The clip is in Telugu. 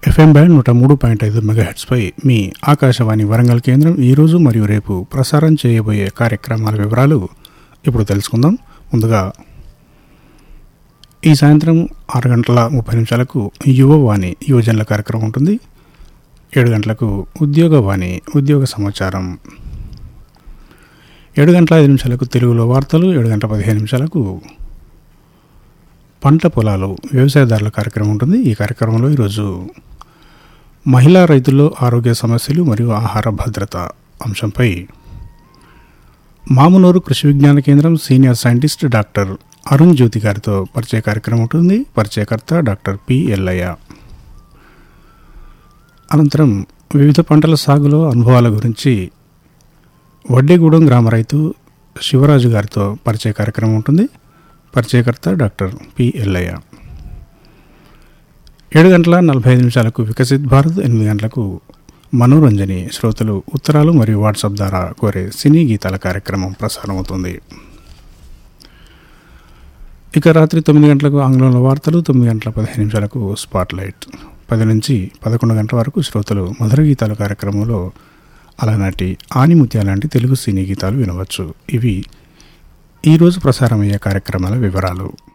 ఎఫ్ఎం బ్యాండ్ నూట మూడు పాయింట్ ఐదు మెగాహెట్స్పై మీ ఆకాశవాణి వరంగల్ కేంద్రం ఈరోజు మరియు రేపు ప్రసారం చేయబోయే కార్యక్రమాల వివరాలు ఇప్పుడు తెలుసుకుందాం ముందుగా ఈ సాయంత్రం ఆరు గంటల ముప్పై నిమిషాలకు యువవాణి యువజనుల కార్యక్రమం ఉంటుంది ఏడు గంటలకు ఉద్యోగవాణి ఉద్యోగ సమాచారం ఏడు గంటల ఐదు నిమిషాలకు తెలుగులో వార్తలు ఏడు గంటల పదిహేను నిమిషాలకు పంట పొలాలు వ్యవసాయదారుల కార్యక్రమం ఉంటుంది ఈ కార్యక్రమంలో ఈరోజు మహిళా రైతుల్లో ఆరోగ్య సమస్యలు మరియు ఆహార భద్రత అంశంపై Mamnoor Krishi Vigyan Kendra senior scientist doctor Arun Jyothi గారితో పరిచయ కార్యక్రమం ఉంటుంది పరిచయకర్త డాక్టర్ పి ఎల్లయ్య అనంతరం వివిధ పంటల సాగులో అనుభవాల గురించి వడ్డేగూడెం గ్రామ రైతు శివరాజు గారితో పరిచయ కార్యక్రమం ఉంటుంది పరిచయకర్త డాక్టర్ పి ఎల్లయ్య ఏడు గంటల నలభై ఐదు నిమిషాలకు వికసిత్ భారత్ ఎనిమిది గంటలకు మనోరంజని శ్రోతలు ఉత్తరాలు మరియు వాట్సాప్ ద్వారా కోరే సినీ గీతాల కార్యక్రమం ప్రసారమవుతుంది ఇక రాత్రి తొమ్మిది గంటలకు ఆంగ్లంలో వార్తలు తొమ్మిది గంటల పదిహేను నిమిషాలకు స్పాట్ లైట్ పది నుంచి పదకొండు గంటల వరకు శ్రోతలు మధుర గీతాల కార్యక్రమంలో అలనాటి ఆనిముత్య లాంటి తెలుగు సినీ గీతాలు వినవచ్చు ఇవి ఈరోజు ప్రసారమయ్యే కార్యక్రమాల వివరాలు